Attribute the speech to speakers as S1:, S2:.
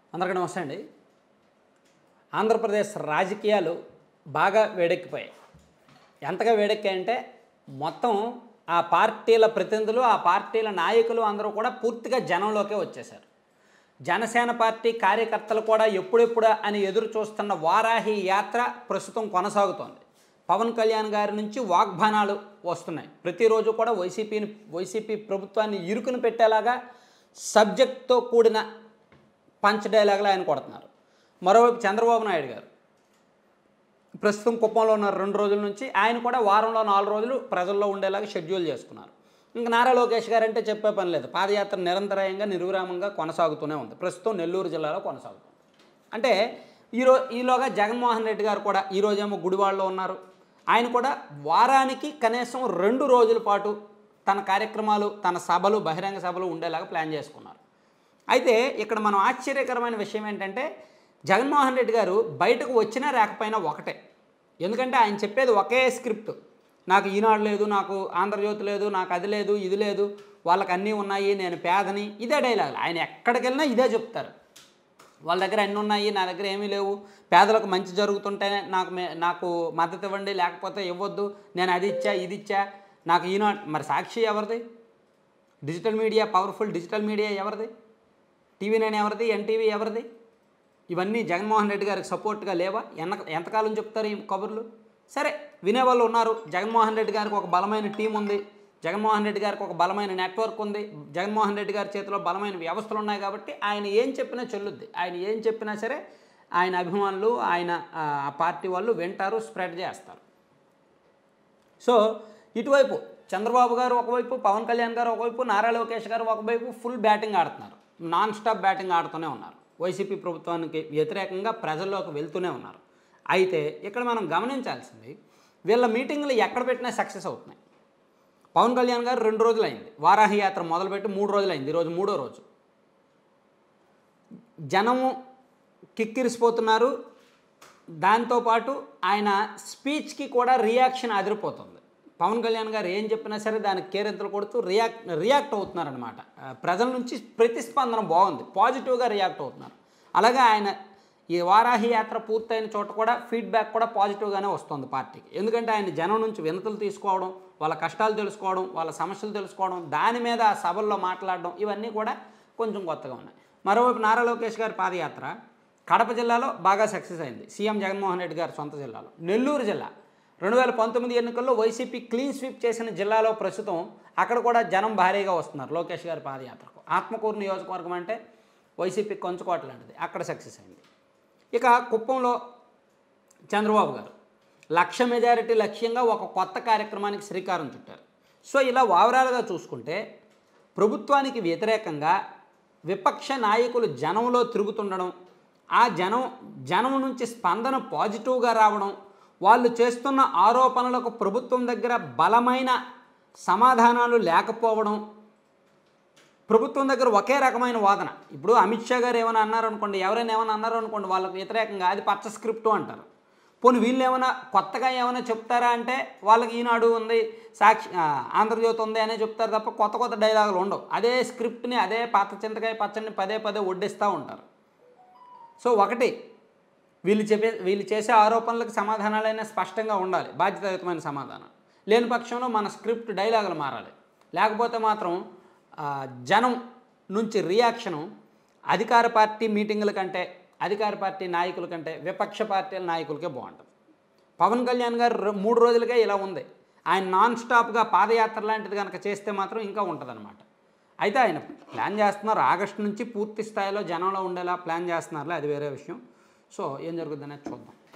S1: అందరికీ నమస్తే అండి ఆంధ్రప్రదేశ్ రాజకీయాలు బాగా వేడెక్కిపోయాయి ఎంతగా వేడెక్కాయంటే మొత్తం ఆ పార్టీల ప్రతినిధులు ఆ పార్టీల నాయకులు అందరూ కూడా పూర్తిగా జనంలోకే వచ్చేశారు జనసేన పార్టీ కార్యకర్తలు కూడా ఎప్పుడెప్పుడా అని ఎదురు చూస్తున్న వారాహి యాత్ర ప్రస్తుతం కొనసాగుతోంది పవన్ కళ్యాణ్ గారి నుంచి వాగ్బానాలు వస్తున్నాయి ప్రతిరోజు కూడా వైసీపీని వైసీపీ ప్రభుత్వాన్ని ఇరుకుని పెట్టేలాగా సబ్జెక్ట్తో కూడిన పంచ్ డైలాగులు ఆయన కొడుతున్నారు మరోవైపు చంద్రబాబు నాయుడు గారు ప్రస్తుతం కుప్పంలో ఉన్న రెండు రోజుల నుంచి ఆయన కూడా వారంలో నాలుగు రోజులు ప్రజల్లో ఉండేలాగా షెడ్యూల్ చేసుకున్నారు ఇంకా నారా లోకేష్ గారు అంటే చెప్పే పని లేదు పాదయాత్ర నిరంతరాయంగా నిర్విరామంగా కొనసాగుతూనే ఉంది ప్రస్తుతం నెల్లూరు జిల్లాలో కొనసాగుతుంది అంటే ఈరో ఈలోగా జగన్మోహన్ రెడ్డి గారు కూడా ఈరోజేమో గుడివాడలో ఉన్నారు ఆయన కూడా వారానికి కనీసం రెండు రోజుల పాటు తన కార్యక్రమాలు తన సభలు బహిరంగ సభలు ఉండేలాగా ప్లాన్ చేసుకున్నారు అయితే ఇక్కడ మనం ఆశ్చర్యకరమైన విషయం ఏంటంటే జగన్మోహన్ రెడ్డి గారు బయటకు వచ్చినా రాకపోయినా ఒకటే ఎందుకంటే ఆయన చెప్పేది ఒకే స్క్రిప్ట్ నాకు ఈనాడు లేదు నాకు ఆంధ్రజ్యోతి లేదు నాకు అది లేదు ఇది లేదు వాళ్ళకి అన్నీ ఉన్నాయి నేను పేదని ఇదే డైలాగ్ ఆయన ఎక్కడికి వెళ్ళినా ఇదే చెప్తారు వాళ్ళ దగ్గర అన్నీ ఉన్నాయి నా దగ్గర ఏమీ లేవు పేదలకు మంచి జరుగుతుంటేనే నాకు మే నాకు మద్దతు ఇవ్వండి లేకపోతే ఇవ్వద్దు నేను అది ఇచ్చా ఇది ఇచ్చా నాకు ఈనాడు మరి సాక్షి ఎవరిది digital media powerful digital media ఎవరిది టీవీ నైన్ ఎవరిది ఎన్టీవీ ఎవరిది ఇవన్నీ జగన్మోహన్ రెడ్డి గారికి సపోర్ట్గా లేవా ఎన్న ఎంతకాలం చెప్తారు ఈ కబుర్లు సరే వినేవాళ్ళు ఉన్నారు జగన్మోహన్ రెడ్డి గారికి ఒక బలమైన టీం ఉంది జగన్మోహన్ రెడ్డి గారికి ఒక బలమైన నెట్వర్క్ ఉంది జగన్మోహన్ రెడ్డి గారి చేతిలో బలమైన వ్యవస్థలు ఉన్నాయి కాబట్టి ఆయన ఏం చెప్పినా చెల్లుద్ది ఆయన ఏం చెప్పినా సరే ఆయన అభిమానులు ఆయన ఆ, ఆ పార్టీ వాళ్ళు వింటారు స్ప్రెడ్ చేస్తారు సో ఇటువైపు చంద్రబాబు గారు ఒకవైపు పవన్ కళ్యాణ్ గారు ఒకవైపు నారా లోకేష్ గారు ఒకవైపు ఫుల్ బ్యాటింగ్ ఆడుతున్నారు నాన్ స్టాప్ బ్యాటింగ్ ఆడుతూనే ఉన్నారు వైసీపీ ప్రభుత్వానికి వ్యతిరేకంగా ప్రజల్లోకి వెళ్తూనే ఉన్నారు అయితే ఇక్కడ మనం గమనించాల్సింది వీళ్ళ మీటింగ్లు ఎక్కడ పెట్టినా సక్సెస్ అవుతున్నాయి పవన్ కళ్యాణ్ గారు రెండు రోజులు అయింది వారాహి యాత్ర మొదలుపెట్టి మూడు రోజులు అయింది ఈరోజు మూడో రోజు జనము కిక్కిరిసిపోతున్నారు దాంతోపాటు ఆయన స్పీచ్కి కూడా రియాక్షన్ అదిరిపోతుంది పవన్ కళ్యాణ్ గారు ఏం చెప్పినా సరే దానికి కేరింతలు కొడుతూ రియాక్ట్ రియాక్ట్ అవుతున్నారనమాట ఆ, ప్రజల నుంచి ప్రతిస్పందన బాగుంది పాజిటివ్గా రియాక్ట్ అవుతున్నారు అలాగే ఆయన ఈ వారాహి యాత్ర పూర్తయిన చోట కూడా ఫీడ్బ్యాక్ కూడా పాజిటివ్గానే వస్తుంది పార్టీకి ఎందుకంటే ఆయన జనం నుంచి వినతులు తీసుకోవడం వాళ్ళ కష్టాలు తెలుసుకోవడం వాళ్ళ సమస్యలు తెలుసుకోవడం దాని మీద ఆ సభల్లో మాట్లాడడం ఇవన్నీ కూడా కొంచెం కొత్తగా ఉన్నాయి మరోవైపు నారా లోకేష్ గారి పాదయాత్ర కడప జిల్లాలో బాగా సక్సెస్ అయింది సీఎం జగన్మోహన్ రెడ్డి గారి సొంత జిల్లాలో నెల్లూరు జిల్లా రెండు వేల పంతొమ్మిది ఎన్నికల్లో వైసీపీ క్లీన్ స్వీప్ చేసిన జిల్లాలో ప్రస్తుతం అక్కడ కూడా జనం భారీగా వస్తున్నారు లోకేష్ గారి పాదయాత్రకు ఆత్మకూరు నియోజకవర్గం అంటే వైసీపీ కొంచుకోట లాంటిది అక్కడ సక్సెస్ అయింది ఇక కుప్పంలో చంద్రబాబు గారు లక్ష మెజారిటీ లక్ష్యంగా ఒక కొత్త కార్యక్రమానికి శ్రీకారం చుట్టారు సో ఇలా ఓవరాల్గా చూసుకుంటే ప్రభుత్వానికి వ్యతిరేకంగా విపక్ష నాయకులు జనంలో తిరుగుతుండడం ఆ జనం జనం నుంచి స్పందన పాజిటివ్గా రావడం వాళ్ళు చేస్తున్న ఆరోపణలకు ప్రభుత్వం దగ్గర బలమైన సమాధానాలు లేకపోవడం ప్రభుత్వం దగ్గర ఒకే రకమైన వాదన ఇప్పుడు అమిత్ షా గారు ఏమైనా అన్నారనుకోండి ఎవరైనా ఏమైనా అన్నారనుకోండి వాళ్ళకి వ్యతిరేకంగా అది పచ్చ స్క్రిప్టు అంటారు పోనీ వీళ్ళు ఏమైనా కొత్తగా ఏమైనా చెప్తారా అంటే వాళ్ళకి ఈనాడు ఉంది సాక్షి ఆ, ఆంధ్రజ్యోతి ఉంది అనే చెప్తారు తప్ప కొత్త కొత్త డైలాగులు ఉండవు అదే స్క్రిప్ట్ని అదే పాత చింతకాయ పచ్చడిని పదే పదే వడ్డిస్తూ ఉంటారు సో ఒకటి వీళ్ళు చెప్పే వీళ్ళు చేసే ఆరోపణలకు సమాధానాలైనా స్పష్టంగా ఉండాలి బాధ్యతాయుతమైన సమాధానం లేని పక్షంలో మన స్క్రిప్ట్ డైలాగులు మారాలి లేకపోతే మాత్రం ఆ, జనం నుంచి రియాక్షను అధికార పార్టీ మీటింగుల కంటే అధికార పార్టీ నాయకుల కంటే విపక్ష పార్టీల నాయకులకే బాగుంటుంది పవన్ కళ్యాణ్ గారు రె- మూడు రోజులుగా ఇలా ఉంది ఆయన నాన్ స్టాప్గా పాదయాత్ర లాంటిది కనుక చేస్తే మాత్రం ఇంకా ఉంటుందన్నమాట అయితే ఆయన ప్లాన్ చేస్తున్నారు ఆగస్టు నుంచి పూర్తి స్థాయిలో జనంలో ఉండేలా ప్లాన్ చేస్తున్నారులే అది వేరే విషయం సో ఏం జరుగుతుందనేది చూద్దాం